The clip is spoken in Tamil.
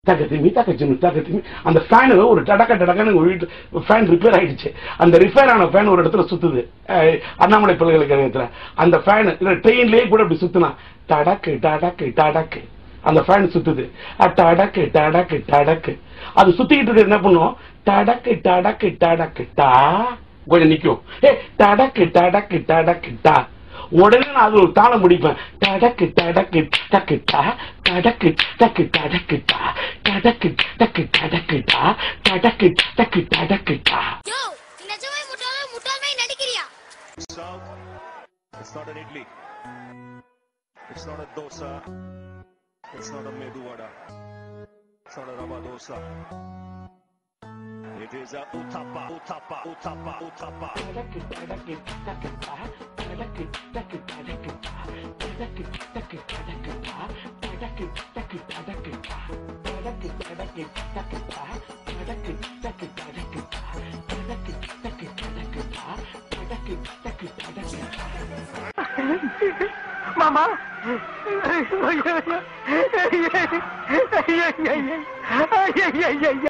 தக்க திரும்பி தக்க சின்ன தக்க திரும்பி அந்த ஃபேனு ஒரு டடக்க டடக்கன்னு ஒரு வீட்டு ஃபேன் ரிப்பேர் ஆயிடுச்சு அந்த ரிப்பேர் ஆன ஃபேன் ஒரு இடத்துல சுத்துது அஹ், அண்ணாமலை பல்கலைக்கழகத்துல அந்த ஃபேன் இல்ல ட்ரெயின்லயே கூட இப்படி சுத்துனா டடக்கு டடக்கு டடக்கு அந்த ஃபேன் சுத்துது அஹ், டடக்கு டடக்கு டடக்கு அது சுத்திக்கிட்டு இருக்கிறது என்ன பண்ணும் டடக்கு டடக்கு டடக்கு டா கொஞ்சம் நிக்கும் ஏ டடக்கு டடக்கு டடக்கு டா உடனே நான் அது ஒரு தாளம் முடிப்பேன் டடக்கு டடக்கு டக்கு டா டடக்கு டக்கு டடக்கு டா டடக்கு டக்கு டடக்கு டா டடக்கு டக்கு டடக்கு டா யோ நீ நிஜமே முட்டாளா முட்டாள் மாதிரி நடிக்கிறியா South. It's not an idli. It's not a dosa. It's not a medu vada. It's not a rava dosa. It is a uttapa, uttapa, uttapa, uttapa. டடக்கு டடக்கு டக்கு டா டடக்கு டக்கு டடக்கு டா டடக்கு டக்கு டடக்கு டா டடக்கு டக்கு டடக்கு டா டடக்கு டடக்கு டக்கு டா டடக்கு டக்கு டடக்கு டா டடக்கு டக்கு டடக்கு டா டடக்கு டக்கு டடக்கு டா மாமா ஐயோ